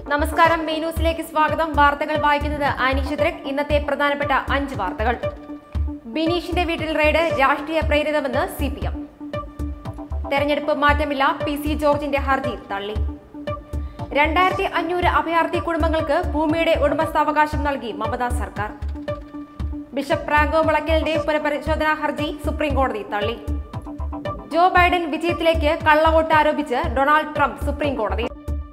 നമസ്കാരം മെയ് ന്യൂസിലേക്ക് സ്വാഗതം വാർത്തകൾ വായിക്കുന്നത് ആനിഷിദ്രക് ഇന്നത്തെ പ്രധാനപ്പെട്ട അഞ്ച് വാർത്തകൾ ബിനീഷിന്റെ വീട്ടിൽ റെയ്ഡ് രാഷ്ട്രീയ പ്രേരിതമെന്ന് സി പി എം തെരഞ്ഞെടുപ്പ് മാറ്റമില്ല പി സി ജോർജിന്റെ ഹർജി തള്ളി രണ്ടായിരത്തി അഞ്ഞൂറ് അഭയാർത്ഥി കുടുംബങ്ങൾക്ക് ഭൂമിയുടെ ഉടമസ്ഥാവകാശം നൽകി മമതാ സർക്കാർ ബിഷപ്പ് ഫ്രാങ്കോ മുളയ്ക്കലിന്റെ പുനഃപരിശോധനാ ഹർജി സുപ്രീം കോടതി തള്ളി ജോ ബൈഡൻ വിജയത്തിലേക്ക് കള്ളവോട്ട് ആരോപിച്ച് ഡൊണാൾഡ് ട്രംപ് സുപ്രീം കോടതി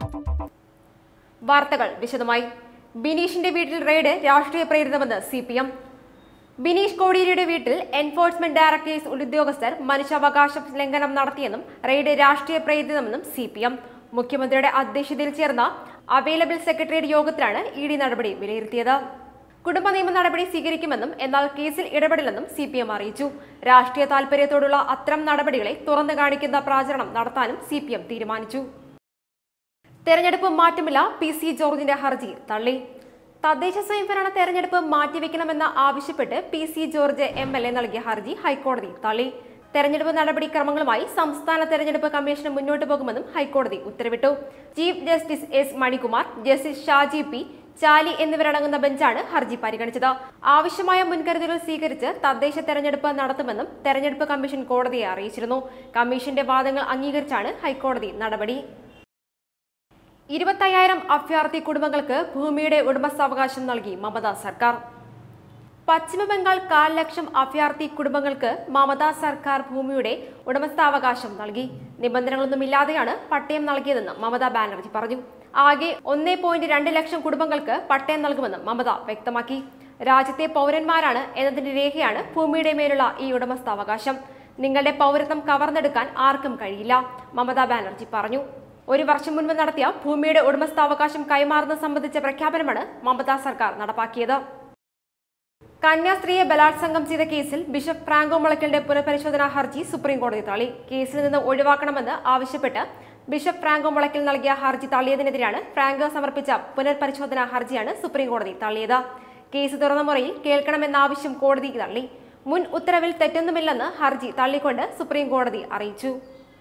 വാർത്തകൾ വിശദമായി ബിനീഷിന്റെ വീട്ടിൽ റെയ്ഡ് രാഷ്ട്രീയ പ്രേരിതമെന്ന് സി പി എം ബിനീഷ് കോടിയേരിയുടെ വീട്ടിൽ എൻഫോഴ്സ്മെന്റ് ഡയറക്ടറേറ്റ് ഉദ്യോഗസ്ഥർ മനുഷ്യാവകാശ ലംഘനം നടത്തിയെന്നും റെയ്ഡ് രാഷ്ട്രീയ പ്രേരിതമെന്നും സി പി എം മുഖ്യമന്ത്രിയുടെ അധ്യക്ഷതയിൽ ചേർന്ന അവൈലബിൾ സെക്രട്ടേറിയറ്റ് യോഗത്തിലാണ് ഇ ഡി നടപടി വിലയിരുത്തിയത് കുടുംബ നിയമ നടപടി സ്വീകരിക്കുമെന്നും എന്നാൽ കേസിൽ ഇടപെടില്ലെന്നും സി പി എം അറിയിച്ചു രാഷ്ട്രീയ താൽപര്യത്തോടുള്ള അത്തരം നടപടികളെ തുറന്നു കാണിക്കുന്ന പ്രചരണം നടത്താനും സി പി എം തീരുമാനിച്ചു തെരഞ്ഞെടുപ്പ് മാറ്റമില്ല പി സി ജോർജിന്റെ ഹർജി തള്ളി തദ്ദേശ സ്വയംഭരണ തെരഞ്ഞെടുപ്പ് മാറ്റിവെക്കണമെന്ന് ആവശ്യപ്പെട്ട് P C George M L A നൽകിയ ഹർജി ഹൈക്കോടതി തള്ളി തെരഞ്ഞെടുപ്പ് നടപടിക്രമങ്ങളുമായി സംസ്ഥാന തെരഞ്ഞെടുപ്പ് കമ്മീഷന് മുന്നോട്ട് പോകുമെന്നും ഹൈക്കോടതി ഉത്തരവിട്ടു chief justice S Manikumar justice Shaji P Chaly എന്നിവരടങ്ങുന്ന ബെഞ്ചാണ് ഹർജി പരിഗണിച്ചത് ആവശ്യമായ മുൻകരുതലുകൾ സ്വീകരിച്ച് തദ്ദേശ തെരഞ്ഞെടുപ്പ് നടത്തുമെന്നും തെരഞ്ഞെടുപ്പ് കമ്മീഷൻ കോടതിയെ അറിയിച്ചിരുന്നു കമ്മീഷന്റെ വാദങ്ങൾ അംഗീകരിച്ചാണ് ഹൈക്കോടതി നടപടി ഇരുപത്തയ്യായിരം അഭയാർത്ഥി കുടുംബങ്ങൾക്ക് ഭൂമിയുടെ ഉടമസ്ഥാവകാശം നൽകി മമതാ സർക്കാർ പശ്ചിമബംഗാൾ കാൽ ലക്ഷം അഭയാർത്ഥി കുടുംബങ്ങൾക്ക് മമതാ സർക്കാർ ഭൂമിയുടെ ഉടമസ്ഥാവകാശം നൽകി നിബന്ധനകളൊന്നുമില്ലാതെയാണ് പട്ടയം നൽകിയതെന്ന് മമതാ ബാനർജി പറഞ്ഞു ആകെ ഒന്നേ പോയിന്റ് രണ്ട് ലക്ഷം കുടുംബങ്ങൾക്ക് പട്ടയം നൽകുമെന്നും മമത വ്യക്തമാക്കി രാജ്യത്തെ പൗരന്മാരാണ് എന്നതിന്റെ രേഖയാണ് ഭൂമിയുടെ മേലുള്ള ഈ ഉടമസ്ഥാവകാശം നിങ്ങളുടെ പൗരത്വം കവർന്നെടുക്കാൻ ആർക്കും കഴിയില്ല മമതാ ബാനർജി പറഞ്ഞു ഒരു വർഷം മുൻപ് നടത്തിയ ഭൂമിയുടെ ഉടമസ്ഥാവകാശം കൈമാറുന്നത് സംബന്ധിച്ച പ്രഖ്യാപനമാണ് മമതാ സർക്കാർ നടപ്പാക്കിയത് കന്യാസ്ത്രീയെ ബലാത്സംഗം ചെയ്ത കേസിൽ ബിഷപ്പ് ഫ്രാങ്കോ മുളയ്ക്കലിന്റെ പുനഃപരിശോധനാ ഹർജി സുപ്രീം കോടതി തള്ളി കേസിൽ നിന്ന് ഒഴിവാക്കണമെന്ന് ആവശ്യപ്പെട്ട് ബിഷപ്പ് ഫ്രാങ്കോ മുളയ്ക്കൽ നൽകിയ ഹർജി തള്ളിയതിനെതിരെയാണ് ഫ്രാങ്കോ സമർപ്പിച്ച പുനഃപരിശോധനാ ഹർജിയാണ് സുപ്രീം കോടതി തള്ളിയത് കേസ് തുറന്ന മുറയിൽ കേൾക്കണമെന്ന ആവശ്യം കോടതി തള്ളി മുൻ ഉത്തരവിൽ തെറ്റൊന്നുമില്ലെന്ന് ഹർജി തള്ളിക്കൊണ്ട് സുപ്രീം കോടതി അറിയിച്ചു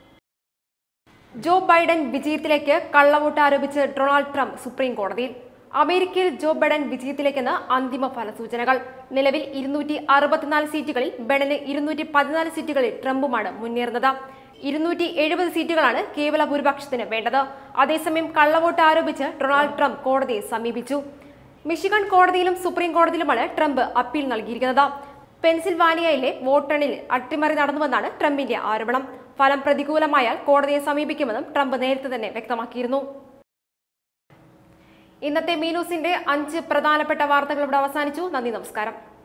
ജോ ബൈഡൻ വിജയത്തിലേക്ക് കള്ളവോട്ട് ആരോപിച്ച് ഡൊണാൾഡ് ട്രംപ് സുപ്രീം കോടതിയിൽ അമേരിക്കയിൽ ജോ ബൈഡൻ വിജയത്തിലേക്കെന്ന് അന്തിമ ഫലസൂചനകൾ നിലവിൽ ഇരുന്നൂറ്റി അറുപത്തിനാല് സീറ്റുകളിൽ ബൈഡന് ഇരുന്നൂറ്റി പതിനാല് സീറ്റുകളിൽ ട്രംപുമാണ് മുന്നേറുന്നത് ഇരുന്നൂറ്റി എഴുപത് സീറ്റുകളാണ് കേവല ഭൂരിപക്ഷത്തിന് വേണ്ടത് അതേസമയം കള്ളവോട്ട് ആരോപിച്ച് ഡൊണാൾഡ് ട്രംപ് കോടതിയെ സമീപിച്ചു മിഷിഗൺ കോടതിയിലും സുപ്രീം കോടതിയിലുമാണ് ട്രംപ് അപ്പീൽ നൽകിയിരിക്കുന്നത് പെൻസിൽവാനിയയിലെ വോട്ടെണ്ണിൽ അട്ടിമറി നടന്നുവെന്നാണ് ട്രംപിന്റെ ആരോപണം ഫലം പ്രതികൂലമായാൽ കോടതിയെ സമീപിക്കുമെന്നും ട്രംപ് നേരത്തെ തന്നെ വ്യക്തമാക്കിയിരുന്നു ഇന്നത്തെ മീനൂസിന്റെ അഞ്ച് പ്രധാനപ്പെട്ട വാർത്തകൾ ഇവിടെ അവസാനിച്ചു നന്ദി നമസ്കാരം